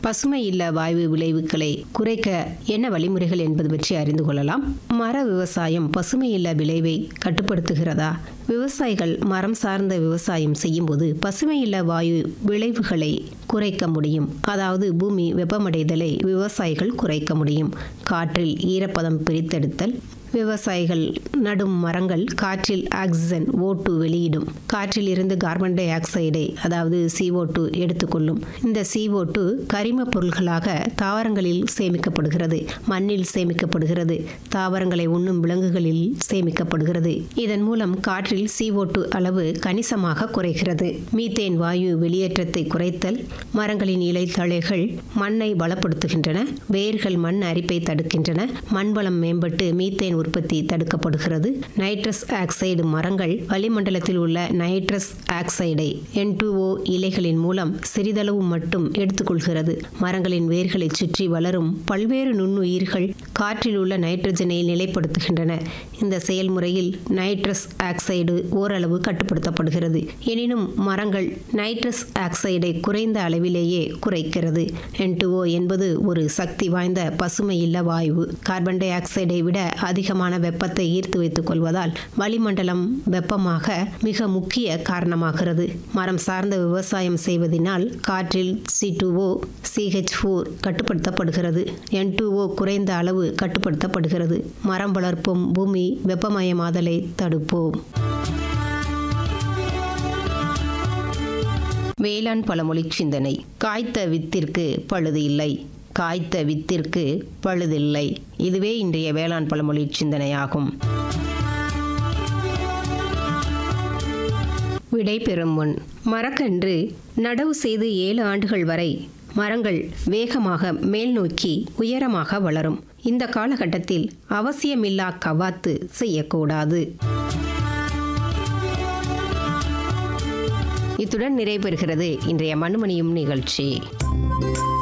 பசுமை இல்ல வாயு விளைவுகளை குறைக்க என்ன வழிமுறைகள் என்பது பற்றி அறிந்து கொள்ளலாம் மர விவசாயம் பசுமை இல்ல விளைவை கட்டுப்படுத்துகிறதா விவசாயிகள் மரம் சார்ந்த விவசாயம் செய்யும்போது பசுமை இல்ல வாயு விளைவுகளை குறைக்க முடியும் அதாவது பூமி வெப்பமடைதலை விவசாயிகள் குறைக்க முடியும் காற்றில் ஈரப்பதம் பிரித்தெடுத்தல் விவசாயிகள் நடும் மரங்கள் காற்றில் ஆக்சிஜன் ஓட்டு வெளியிடும் காற்றில் இருந்து கார்பன் டை ஆக்சைடை அதாவது CO2 டூ எடுத்துக்கொள்ளும் இந்த CO2 டூ கரிம பொருள்களாக தாவரங்களில் சேமிக்கப்படுகிறது மண்ணில் சேமிக்கப்படுகிறது தாவரங்களை உண்ணும் விலங்குகளில் சேமிக்கப்படுகிறது இதன் மூலம் காற்றில் CO2 டூ அளவு கணிசமாக குறைகிறது மீத்தேன் வாயு வெளியேற்றத்தை குறைத்தல் மரங்களின் இலை தழைகள் மண்ணை பலப்படுத்துகின்றன வேர்கள் மண் அரிப்பை தடுக்கின்றன மண்வளம் மேம்பட்டு மீத்தேன் உற்பத்தி தடுக்கப்படுகிறது நைட்ரஸ் ஆக்சைடு மரங்கள் வளிமண்டலத்தில் உள்ள நைட்ரஸ் ஆக்சைடை என் இலைகளின் மூலம் சிறிதளவு மட்டும் எடுத்துக்கொள்கிறது மரங்களின் வேர்களை சுற்றி வளரும் பல்வேறு நுண்ணுயிர்கள் காற்றில் உள்ள நைட்ரஜனை நிலைப்படுத்துகின்றன இந்த செயல்முறையில் நைட்ரஸ் ஆக்சைடு ஓரளவு கட்டுப்படுத்தப்படுகிறது எனினும் மரங்கள் நைட்ரஸ் ஆக்சைடை குறைந்த அளவிலேயே குறைக்கிறது என் என்பது ஒரு சக்தி வாய்ந்த பசுமை இல்ல வாயு கார்பன் டை ஆக்சைடை விட அதிகமான வெப்பத்தை ஈர்த்து வைத்துக் கொள்வதால் வளிமண்டலம் வெப்பமாக மிக முக்கிய காரணமாகிறது மரம் சார்ந்த விவசாயம் செய்வதனால் காற்றில் சி டூஓ சிஹெச் ஃபோர் கட்டுப்படுத்தப்படுகிறது என் குறைந்த அளவு கட்டுப்படுத்தப்படுகிறது மரம் வளர்ப்போம் பூமி வெப்பமயமாதலை தடுப்போம் வேளாண் பழமொழி சிந்தனை காய்த்த வித்திற்கு பழுது இல்லை காய்த்த வித்திற்கு பழுதில்லை இதுவே இன்றைய வேளாண் பழமொழி சிந்தனையாகும் விடை பெறும் முன் மரக்கன்று நடவு செய்து ஏழு ஆண்டுகள் வரை மரங்கள் வேகமாக மேல் நோக்கி உயரமாக வளரும் இந்த காலகட்டத்தில் அவசியமில்லா கவாத்து செய்யக்கூடாது இத்துடன் நிறைவு பெறுகிறது இன்றைய மண்மணியும் நிகழ்ச்சி